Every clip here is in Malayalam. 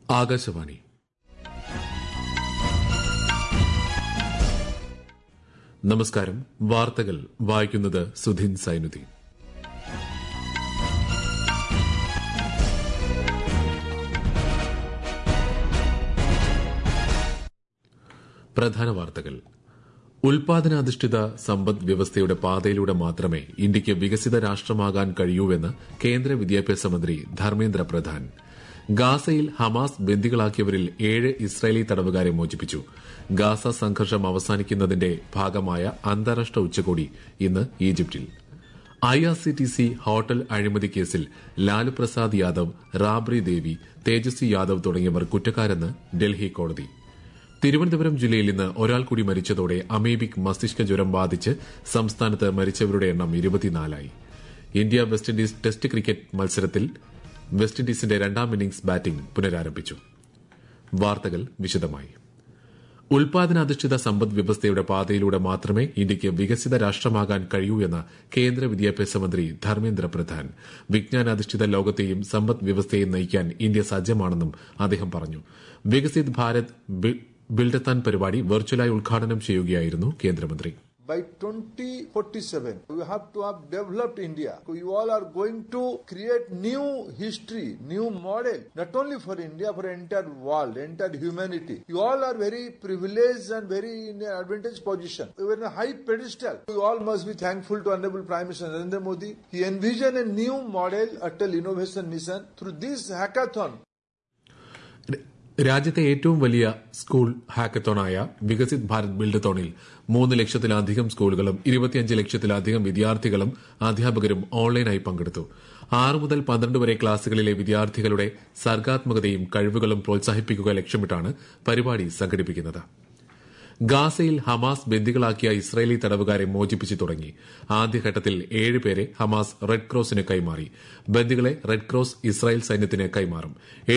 ആകാശവാണി നമസ്കാരം വാർത്തകൾ വായിക്കുന്നത് സുധിൻ സൈനുദ്ദീൻ പ്രധാന വാർത്തകൾ ഉൽപാദനാധിഷ്ഠിത സമ്പദ് വ്യവസ്ഥയുടെ പാതയിലൂടെ മാത്രമേ ഇന്ത്യയ്ക്ക് വികസിത രാഷ്ട്രമാകാൻ കഴിയൂവെന്ന് കേന്ദ്ര വിദ്യാഭ്യാസ മന്ത്രി ധർമ്മേന്ദ്ര പ്രധാൻ ഗാസയിൽ ഹമാസ് ബന്ദികളാക്കിയവരിൽ ഏഴ് ഇസ്രായേലി തടവുകാരെ മോചിപ്പിച്ചു ഗാസ സംഘർഷം അവസാനിക്കുന്നതിന്റെ ഭാഗമായ അന്താരാഷ്ട്ര ഉച്ചകോടി ഇന്ന് ഈജിപ്തിൽ ഐആർസിടിസി ഹോട്ടൽ അഴിമതി കേസിൽ ലാലു പ്രസാദ് യാദവ് റാബ്രി ദേവി തേജസ്വി യാദവ് തുടങ്ങിയവർ കുറ്റക്കാരെന്ന് ഡൽഹി കോടതി തിരുവനന്തപുരം ജില്ലയിൽ ഇന്ന് ഒരാൾ കൂടി മരിച്ചതോടെ അമീബിക് മസ്തിഷ്ക ജ്വരം ബാധിച്ച് സംസ്ഥാനത്ത് മരിച്ചവരുടെ എണ്ണം ഇരുപത്തിനാലായി India West Indies test cricket മത്സരത്തിൽ വെസ്റ്റ് ഇൻഡീസിന്റെ രണ്ടാം ഇന്നിംഗ്സ് ബാറ്റിംഗ് പുനരാരംഭിച്ചു വാർത്തകൾ വിശദമായി ഉൽപാദനാധിഷ്ഠിത സമ്പദ് വ്യവസ്ഥയുടെ പാതയിലൂടെ മാത്രമേ ഇന്ത്യയ്ക്ക് വികസിത രാഷ്ട്രമാകാൻ കഴിയൂ എന്ന് കേന്ദ്ര വിദ്യാഭ്യാസ മന്ത്രി ധർമ്മേന്ദ്ര പ്രധാൻ വിജ്ഞാനാധിഷ്ഠിത ലോകത്തെയും സമ്പദ് വ്യവസ്ഥയെയും നയിക്കാൻ ഇന്ത്യ സജ്ജമാണെന്നും അദ്ദേഹം പറഞ്ഞു വികസിത് ഭാരത് ബിൽഡത്താൻ പരിപാടി വെർച്വലായി ഉദ്ഘാടനം ചെയ്യുകയായിരുന്നു കേന്ദ്രമന്ത്രി by 2047 we have to have developed india you all are going to create new history new model not only for india for entire world entire humanity you all are very privileged and very in an advantageous position you are in a high pedestal you all must be thankful to honorable prime minister narendra modi he envisioned a new model atal innovation mission through this hackathon രാജ്യത്തെ ഏറ്റവും വലിയ സ്കൂൾ ഹാക്കത്തോണായ വികസിത് ഭാരത് ബിൽഡത്തോണിൽ മൂന്ന് ലക്ഷത്തിലധികം സ്കൂളുകളും ഇരുപത്തിയഞ്ച് ലക്ഷത്തിലധികം വിദ്യാർത്ഥികളും അധ്യാപകരും ഓൺലൈനായി പങ്കെടുത്തു ആറ് മുതൽ പന്ത്രണ്ട് വരെ ക്ലാസുകളിലെ വിദ്യാർത്ഥികളുടെ സർഗാത്മകതയും കഴിവുകളും പ്രോത്സാഹിപ്പിക്കുക ലക്ഷ്യമിട്ടാണ് പരിപാടി സംഘടിപ്പിക്കുന്നത് ഗാസയിൽ ഹമാസ് ബന്ദികളാക്കിയ ഇസ്രായേലി തടവുകാരെ മോചിപ്പിച്ചു തുടങ്ങി ആദ്യഘട്ടത്തിൽ ഏഴുപേരെ ഹമാസ് റെഡ് ക്രോസിന് കൈമാറി ബന്ദികളെ റെഡ് ക്രോസ് ഇസ്രായേൽ സൈന്യത്തിന് കൈമാറും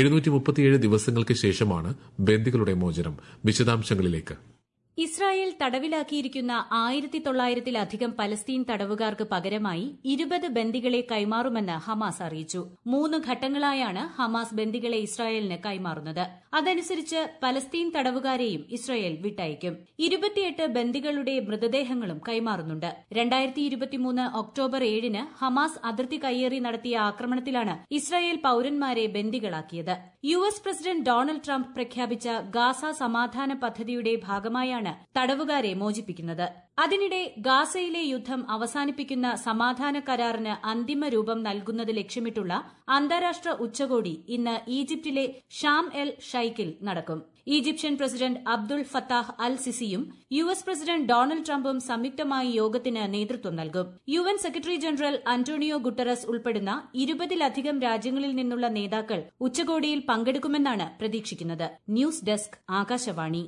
ദിവസങ്ങൾക്ക് ശേഷമാണ് ബന്ദികളുടെ മോചനം വിശദാംശങ്ങളിലേക്ക് ഇസ്രായേൽ തടവിലാക്കിയിരിക്കുന്ന ആയിരത്തി തൊള്ളായിരത്തിലധികം പലസ്തീൻ തടവുകാർക്ക് പകരമായി ഇരുപത് ബന്ദികളെ കൈമാറുമെന്ന് ഹമാസ് അറിയിച്ചു മൂന്ന് ഘട്ടങ്ങളായാണ് ഹമാസ് ബന്ദികളെ ഇസ്രായേലിന് കൈമാറുന്നത് അതനുസരിച്ച് പലസ്തീൻ തടവുകാരെയും ഇസ്രായേൽ വിട്ടയക്കും ഇരുപത്തിയെട്ട് ബന്ദികളുടെ മൃതദേഹങ്ങളും കൈമാറുന്നുണ്ട് രണ്ടായിരത്തി ഇരുപത്തിമൂന്ന് ഒക്ടോബർ ഏഴിന് ഹമാസ് അതിർത്തി കയ്യേറി നടത്തിയ ആക്രമണത്തിലാണ് ഇസ്രായേൽ പൌരന്മാരെ ബന്ദികളാക്കിയത് U S president Donald Trump പ്രഖ്യാപിച്ച ഗാസ സമാധാന പദ്ധതിയുടെ ഭാഗമായാണ് തടവുകാരെ മോചിപ്പിക്കുന്നത് അതിനിടെ ഗാസയിലെ യുദ്ധം അവസാനിപ്പിക്കുന്ന സമാധാന കരാറിന് അന്തിമ രൂപം നൽകുന്നത് ലക്ഷ്യമിട്ടുള്ള അന്താരാഷ്ട്ര ഉച്ചകോടി ഇന്ന് ഈജിപ്തിലെ ഷാം എൽ ഷൈക്കിൽ നടക്കും Egyptian president Abdul Fattah al സിസിയും യു എസ് പ്രസിഡന്റ് ഡൊണാൾഡ് ട്രംപും സംയുക്തമായി യോഗത്തിന് നേതൃത്വം നൽകും U N secretary general Antonio Guterres ഉൾപ്പെടുന്ന ഇരുപതിലധികം രാജ്യങ്ങളിൽ നിന്നുള്ള നേതാക്കൾ ഉച്ചകോടിയിൽ പങ്കെടുക്കുമെന്നാണ് പ്രതീക്ഷിക്കുന്നത് news desk Akashvani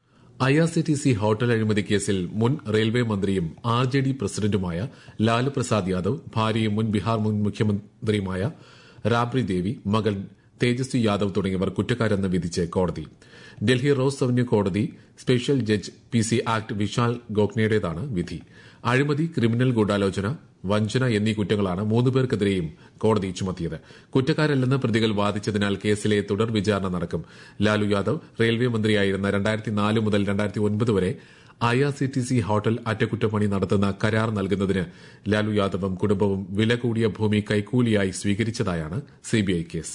IRCTC hotel അഴിമതി കേസിൽ മുൻ റെയിൽവേ മന്ത്രിയും ആർ ജെ ഡി പ്രസിഡന്റുമായ ലാലു പ്രസാദ് യാദവ് ഭാര്യയും മുൻ ബീഹാർ മുൻ മുഖ്യമന്ത്രിയുമായ റാബ്രി ദേവി മകൻ തേജസ്വി യാദവ് തുടങ്ങിയവർ കുറ്റക്കാരെന്ന് വിധിച്ച് കോടതി ഡൽഹി റോസ് അവന്യൂ കോടതി special judge P C act Vishal ഗോഖ്നയുടേതാണ് വിധി അഴിമതി ക്രിമിനൽ ഗൂഢാലോചന വഞ്ചന എന്നീ കുറ്റങ്ങളാണ് മൂന്നുപേർക്കെതിരെയും കോടതി ചുമത്തിയത് കുറ്റക്കാരല്ലെന്ന് പ്രതികൾ വാദിച്ചതിനാൽ കേസിലെ തുടർ വിചാരണ നടക്കും ലാലു യാദവ് റെയിൽവേ മന്ത്രിയായിരുന്ന രണ്ടായിരത്തി നാല് മുതൽ രണ്ടായിരത്തി ഒൻപത് വരെ ഐആർസിടിസി ഹോട്ടൽ അറ്റകുറ്റപ്പണി നടത്തുന്ന കരാർ നൽകുന്നതിന് ലാലു യാദവും കുടുംബവും വില കൂടിയ ഭൂമി കൈക്കൂലിയായി സ്വീകരിച്ചതായാണ് സിബിഐ കേസ്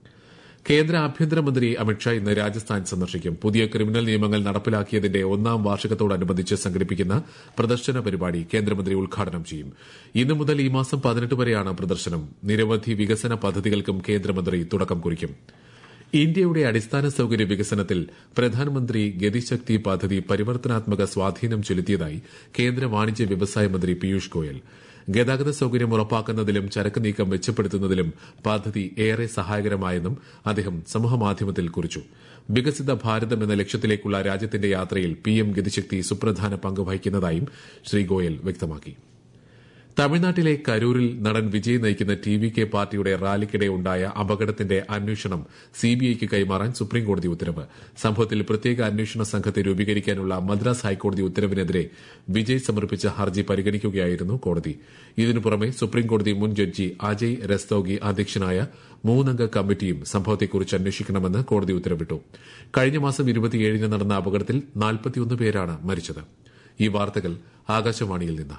കേന്ദ്ര ആഭ്യന്തരമന്ത്രി അമിത്ഷാ ഇന്ന് രാജസ്ഥാൻ സന്ദർശിക്കും പുതിയ ക്രിമിനൽ നിയമങ്ങൾ നടപ്പിലാക്കിയതിന്റെ ഒന്നാം വാർഷികത്തോടനുബന്ധിച്ച് സംഘടിപ്പിക്കുന്ന പ്രദർശന പരിപാടി കേന്ദ്രമന്ത്രി ഉദ്ഘാടനം ചെയ്യും ഇന്നു മുതൽ ഈ മാസം പതിനെട്ട് വരെയാണ് പ്രദർശനം നിരവധി വികസന പദ്ധതികൾക്കും കേന്ദ്രമന്ത്രി തുടക്കം കുറിക്കും ഇന്ത്യയുടെ അടിസ്ഥാന സൌകര്യ വികസനത്തിൽ പ്രധാനമന്ത്രി ഗതിശക്തി പദ്ധതി പരിവർത്തനാത്മക സ്വാധീനം ചെലുത്തിയതായി കേന്ദ്ര വാണിജ്യ വ്യവസായ മന്ത്രി പീയൂഷ് ഗോയൽ ഗതാഗത സൌകര്യം ഉറപ്പാക്കുന്നതിലും ചരക്ക് നീക്കം മെച്ചപ്പെടുത്തുന്നതിലും പദ്ധതി ഏറെ സഹായകരമായെന്നും അദ്ദേഹം സമൂഹമാധ്യമത്തിൽ കുറിച്ചു വികസിത ഭാരതം എന്ന ലക്ഷ്യത്തിലേക്കുള്ള രാജ്യത്തിന്റെ യാത്രയിൽ പിഎം ഗതിശക്തി സുപ്രധാന പങ്ക് വഹിക്കുന്നതായും ശ്രീ ഗോയൽ വ്യക്തമാക്കി തമിഴ്നാട്ടിലെ കരൂരിൽ നടൻ വിജയ് നയിക്കുന്ന ടി വി കെ പാർട്ടിയുടെ റാലിക്കിടെ ഉണ്ടായ അപകടത്തിന്റെ അന്വേഷണം സിബിഐക്ക് കൈമാറാൻ സുപ്രീംകോടതി ഉത്തരവ് സംഭവത്തിൽ പ്രത്യേക അന്വേഷണ സംഘത്തെ രൂപീകരിക്കാനുള്ള മദ്രാസ് ഹൈക്കോടതി ഉത്തരവിനെതിരെ വിജയ് സമർപ്പിച്ച ഹർജി പരിഗണിക്കുകയായിരുന്നു കോടതി ഇതിനു പുറമെ സുപ്രീംകോടതി മുൻ ജഡ്ജി അജയ് രസ്തോഗി അധ്യക്ഷനായ മൂന്നംഗ കമ്മിറ്റിയും സംഭവത്തെക്കുറിച്ച് അന്വേഷിക്കണമെന്ന് കോടതി ഉത്തരവിട്ടു കഴിഞ്ഞ മാസം ഇരുപത്തിയേഴിന് നടന്ന അപകടത്തിൽ നാൽപ്പത്തിയൊന്ന് പേരാണ് മരിച്ചത് ഈ വാർത്തകൾ ആകാശവാണിയിൽ നിന്ന്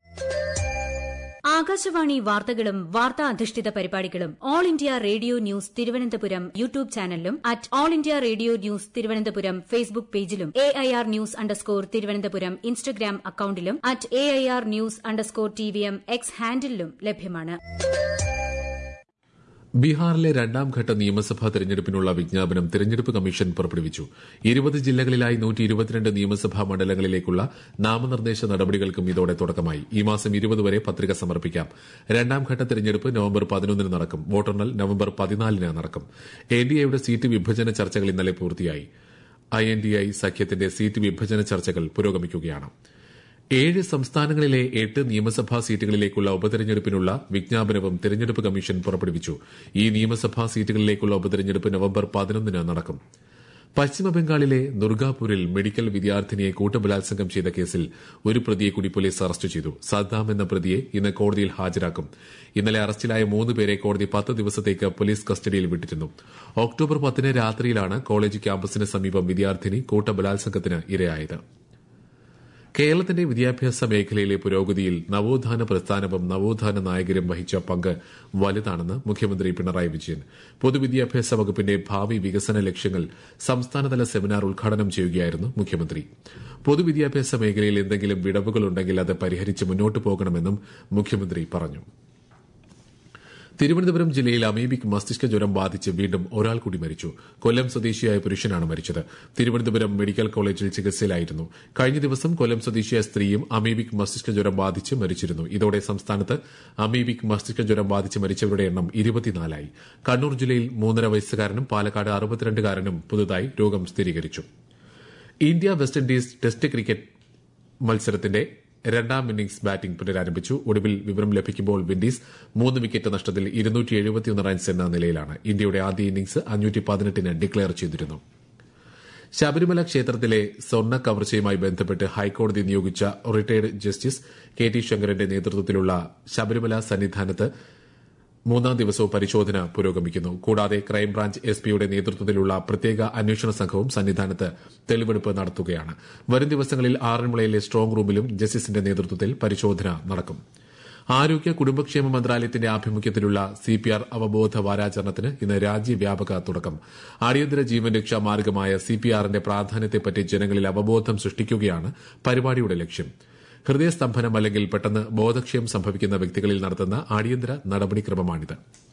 ആകാശവാണി വാർത്തകളും വാർത്താ അധിഷ്ഠിത പരിപാടികളും All India Radio News Thiruvananthapuram YouTube ചാനലിലും at All India Radio News Thiruvananthapuram Facebook പേജിലും A I R news underscore Thiruvananthapuram Instagram അക്കൌണ്ടിലും at A I R news underscore T V M X ഹാൻഡിലും ലഭ്യമാണ് ബീഹാറിലെ രണ്ടാം ഘട്ട നിയമസഭാ തെരഞ്ഞെടുപ്പിനുള്ള വിജ്ഞാപനം തെരഞ്ഞെടുപ്പ് കമ്മീഷൻ പുറപ്പെടുവിച്ചു ഇരുപത് ജില്ലകളിലായി നൂറ്റി ഇരുപത്തിരണ്ട് നിയമസഭാ മണ്ഡലങ്ങളിലേക്കുള്ള നാമനിർദ്ദേശ നടപടികൾക്കും ഇതോടെ തുടക്കമായി ഈ മാസം ഇരുപത് വരെ പത്രിക സമർപ്പിക്കാം രണ്ടാം ഘട്ട തെരഞ്ഞെടുപ്പ് നവംബർ പതിനൊന്നിന് നടക്കും വോട്ടെണ്ണൽ നവംബർ പതിനാലിന് നടക്കും എൻ ഡി എയുടെ സീറ്റ് വിഭജന ചർച്ചകൾ ഇന്നലെ പൂർത്തിയായി ഐ എൻ ഡി ഐ സഖ്യത്തിന്റെ സീറ്റ് വിഭജന ചർച്ചകൾ പുരോഗമിക്കുകയാണ് ഏഴ് സംസ്ഥാനങ്ങളിലെ എട്ട് നിയമസഭാ സീറ്റുകളിലേക്കുള്ള ഉപതെരഞ്ഞെടുപ്പിനുള്ള വിജ്ഞാപനവും തെരഞ്ഞെടുപ്പ് കമ്മീഷൻ പുറപ്പെടുവിച്ചു ഈ നിയമസഭാ സീറ്റുകളിലേക്കുള്ള ഉപതെരഞ്ഞെടുപ്പ് നവംബർ പതിനൊന്നിന് നടക്കും പശ്ചിമബംഗാളിലെ ദുർഗാപൂരിൽ മെഡിക്കൽ വിദ്യാർത്ഥിനിയെ കൂട്ടബലാത്സംഗം ചെയ്ത കേസിൽ ഒരു പ്രതിയെ കൂടി പോലീസ് അറസ്റ്റ് ചെയ്തു സദ്ദാം എന്ന പ്രതിയെ ഇന്ന് കോടതിയിൽ ഹാജരാക്കും ഇന്നലെ അറസ്റ്റിലായ മൂന്ന് പേരെ കോടതി പത്ത് ദിവസത്തേക്ക് പോലീസ് കസ്റ്റഡിയിൽ വിട്ടിരുന്നു ഒക്ടോബർ പത്തിന് രാത്രിയിലാണ് കോളേജ് ക്യാമ്പസിന് സമീപം വിദ്യാർത്ഥിനി കൂട്ടബലാത്സംഗത്തിന് ഇരയായത് കേരളത്തിന്റെ വിദ്യാഭ്യാസ മേഖലയിലെ പുരോഗതിയിൽ നവോത്ഥാന പ്രസ്ഥാനവും നവോത്ഥാന നായകരും വഹിച്ച പങ്ക് വലുതാണെന്ന് മുഖ്യമന്ത്രി പിണറായി വിജയൻ പൊതുവിദ്യാഭ്യാസ വകുപ്പിന്റെ ഭാവി വികസന ലക്ഷ്യങ്ങൾ സംസ്ഥാനതല സെമിനാർ ഉദ്ഘാടനം ചെയ്യുകയായിരുന്നു മുഖ്യമന്ത്രി പൊതുവിദ്യാഭ്യാസ മേഖലയിൽ എന്തെങ്കിലും വിടവുകളുണ്ടെങ്കിൽ അത് പരിഹരിച്ച് മുന്നോട്ടു പോകണമെന്നും മുഖ്യമന്ത്രി പറഞ്ഞു തിരുവനന്തപുരം ജില്ലയിൽ അമീബിക് മസ്തിഷ്ക ജ്വരം ബാധിച്ച് വീണ്ടും ഒരാൾ കൂടി മരിച്ചു കൊല്ലം സ്വദേശിയായ പുരുഷനാണ് മരിച്ചത് തിരുവനന്തപുരം മെഡിക്കൽ കോളേജിൽ ചികിത്സയിലായിരുന്നു കഴിഞ്ഞ ദിവസം കൊല്ലം സ്വദേശിയായ സ്ത്രീയും അമീബിക് മസ്തിഷ്ക ജ്വരം ബാധിച്ച് മരിച്ചിരുന്നു ഇതോടെ സംസ്ഥാനത്ത് അമീബിക് മസ്തിഷ്ക ജ്വരം ബാധിച്ച് മരിച്ചവരുടെ എണ്ണം ഇരുപത്തിനാലായി കണ്ണൂർ ജില്ലയിൽ മൂന്നര വയസ്സുകാരനും പാലക്കാട് അറുപത്തിരണ്ടുകാരനും പുതുതായി രോഗം സ്ഥിരീകരിച്ചു India West Indies test cricket മത്സരത്തിന്റെ രണ്ടാം ഇന്നിംഗ്സ് ബാറ്റിംഗ് പുനരാരംഭിച്ചു ഒടുവിൽ വിവരം ലഭിക്കുമ്പോൾ വിൻഡീസ് മൂന്ന് വിക്കറ്റ് നഷ്ടത്തിൽ റൺസ് എന്ന നിലയിലാണ് ഇന്ത്യയുടെ ആദ്യ ഇന്നിംഗ്സ് അഞ്ഞൂറ്റി പതിനെട്ടിന് ഡിക്ലെയർ ചെയ്തിരുന്നു ശബരിമല ക്ഷേത്രത്തിലെ സ്വർണ്ണ കവർച്ചയുമായി ബന്ധപ്പെട്ട് ഹൈക്കോടതി നിയോഗിച്ച റിട്ടയർഡ് ജസ്റ്റിസ് കെ ടി ശങ്കരന്റെ നേതൃത്വത്തിലുള്ള ശബരിമല സന്നിധാനത്ത് മൂന്നാം ദിവസവും പരിശോധന പുരോഗമിക്കുന്നു കൂടാതെ ക്രൈംബ്രാഞ്ച് എസ് പിയുടെ നേതൃത്വത്തിലുള്ള പ്രത്യേക അന്വേഷണ സംഘവും സന്നിധാനത്ത് തെളിവെടുപ്പ് നടത്തുകയാണ് വരും ദിവസങ്ങളിൽ ആറന്മുളയിലെ സ്ട്രോങ് റൂമിലും ജസ്റ്റിസിന്റെ നേതൃത്വത്തിൽ പരിശോധന നടക്കും ആരോഗ്യ കുടുംബക്ഷേമ മന്ത്രാലയത്തിന്റെ ആഭിമുഖ്യത്തിലുള്ള സിപിആർ അവബോധ വാരാചരണത്തിന് ഇന്ന് രാജ്യവ്യാപക തുടക്കം അടിയന്തര ജീവൻ രക്ഷാ മാർഗമായ സിപിആറിന്റെ പ്രാധാന്യത്തെപ്പറ്റി ജനങ്ങളിൽ അവബോധം സൃഷ്ടിക്കുകയാണ് പരിപാടിയുടെ ലക്ഷ്യം ഹൃദയസ്തംഭനം അല്ലെങ്കിൽ പെട്ടെന്ന് ബോധക്ഷയം സംഭവിക്കുന്ന വ്യക്തികളിൽ നടത്തുന്ന അടിയന്തര നടപടിക്രമമാണിത്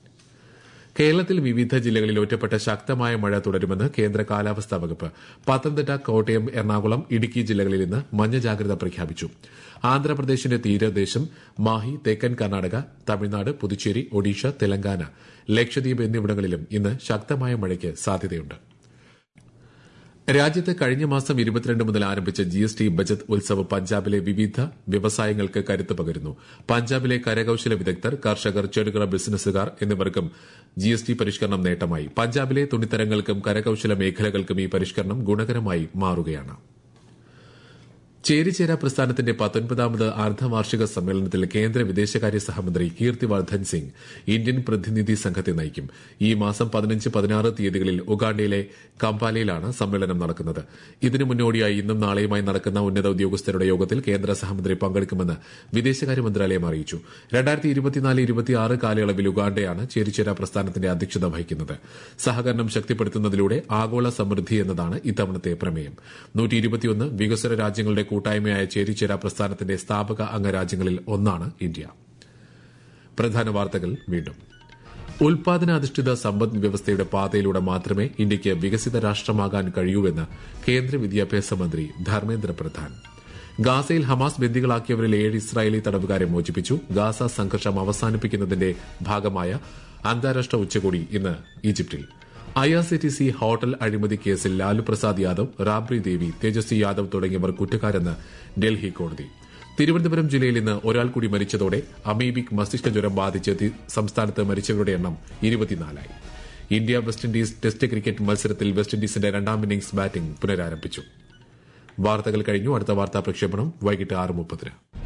കേരളത്തിൽ വിവിധ ജില്ലകളിൽ ഒറ്റപ്പെട്ട ശക്തമായ മഴ തുടരുമെന്ന് കേന്ദ്ര കാലാവസ്ഥാ വകുപ്പ് പത്തനംതിട്ട കോട്ടയം എറണാകുളം ഇടുക്കി ജില്ലകളിൽ ഇന്ന് മഞ്ഞ ജാഗ്രത പ്രഖ്യാപിച്ചു ആന്ധ്രാപ്രദേശിന്റെ തീരദേശം മാഹി തെക്കൻ കർണാടക തമിഴ്നാട് പുതുച്ചേരി ഒഡീഷ തെലങ്കാന ലക്ഷദ്വീപ് എന്നിവിടങ്ങളിലും ഇന്ന് ശക്തമായ മഴയ്ക്ക് സാധ്യതയുണ്ട് രാജ്യത്ത് കഴിഞ്ഞ മാസം ഇരുപത്തിരണ്ട് മുതൽ ആരംഭിച്ച G S T budget Utsav പഞ്ചാബിലെ വിവിധ വ്യവസായങ്ങൾക്ക് കരുത്ത് പകരുന്നു പഞ്ചാബിലെ കരകൌശല വിദഗ്ധർ കർഷകർ ചെറുകിട ബിസിനസ്സുകാർ എന്നിവർക്കും ജി എസ് ടി പരിഷ്കരണം നേട്ടമായി പഞ്ചാബിലെ തുണിത്തരങ്ങൾക്കും കരകൌശല മേഖലകൾക്കും ഈ പരിഷ്കരണം ഗുണകരമായി മാറുകയാണ് ചേരിചേര പ്രസ്ഥാനത്തിന്റെ പത്തൊൻപതാമത് അർദ്ധവാർഷിക സമ്മേളനത്തിൽ കേന്ദ്ര വിദേശകാര്യ സഹമന്ത്രി കീർത്തിവർദ്ധൻ സിംഗ് ഇന്ത്യൻ പ്രതിനിധി സംഘത്തെ നയിക്കും ഈ മാസം പതിനഞ്ച് പതിനാറ് തീയതികളിൽ ഉഗാണ്ടയിലെ കമ്പാലയിലാണ് സമ്മേളനം നടക്കുന്നത് ഇതിനു മുന്നോടിയായി ഇന്നും നാളെയുമായി നടക്കുന്ന ഉന്നത ഉദ്യോഗസ്ഥരുടെ യോഗത്തിൽ കേന്ദ്ര സഹമന്ത്രി പങ്കെടുക്കുമെന്ന് വിദേശകാര്യ മന്ത്രാലയം അറിയിച്ചു രണ്ടായിരത്തി ഇരുപത്തിനാല് ഇരുപത്തിയാറ് കാലയളവിൽ ഉഗാണ്ടയാണ് ചേരിചേര പ്രസ്ഥാനത്തിന്റെ അധ്യക്ഷത വഹിക്കുന്നത് സഹകരണം ശക്തിപ്പെടുത്തുന്നതിലൂടെ ആഗോള സമൃദ്ധി എന്നതാണ് ഇത്തവണത്തെ പ്രമേയം നൂറ്റി ഇരുപത്തിയൊന്ന് വികസന രാജ്യങ്ങളുടെ കൂട്ടായ്മയായ ചേരിചേര പ്രസ്ഥാനത്തിന്റെ സ്ഥാപക അംഗരാജ്യങ്ങളിൽ ഒന്നാണ് ഇന്ത്യ പ്രധാന വാർത്തകൾ വീണ്ടും ഉൽപാദനാധിഷ്ഠിത സമ്പദ് വ്യവസ്ഥയുടെ പാതയിലൂടെ മാത്രമേ ഇന്ത്യയ്ക്ക് വികസിത രാഷ്ട്രമാകാൻ കഴിയൂവെന്ന് കേന്ദ്ര വിദ്യാഭ്യാസ മന്ത്രി ധർമ്മേന്ദ്ര പ്രധാൻ ഗാസയിൽ ഹമാസ് ബന്ദികളാക്കിയവരിൽ ഏഴ് ഇസ്രായേലി തടവുകാരെ മോചിപ്പിച്ചു ഗാസ സംഘർഷം അവസാനിപ്പിക്കുന്നതിന്റെ ഭാഗമായ അന്താരാഷ്ട്ര ഉച്ചകോടി ഇന്ന് ഈജിപ്തിൽ I R C T C hotel അഴിമതി കേസിൽ ലാലു പ്രസാദ് യാദവ് റാബ്രി ദേവി തേജസ്വി യാദവ് തുടങ്ങിയവർ കുറ്റക്കാരെന്ന് ഡൽഹി കോടതി തിരുവനന്തപുരം ജില്ലയിൽ ഇന്ന് ഒരാൾ കൂടി മരിച്ചതോടെ അമീബിക് മസ്തിഷ്ക ജ്വരം ബാധിച്ച് തി- സംസ്ഥാനത്ത് മരിച്ചവരുടെ എണ്ണം ഇരുപത്തിനാലായി India West Indies test cricket മത്സരത്തിൽ വെസ്റ്റ് ഇൻഡീസിന്റെ രണ്ടാം ഇന്നിംഗ്സ് ബാറ്റിംഗ് പുനരാരംഭിച്ചു വാർത്തകൾ കഴിഞ്ഞു അടുത്ത വാർത്താ പ്രക്ഷേപണം വൈകിട്ട് ആറ് മുപ്പതിന്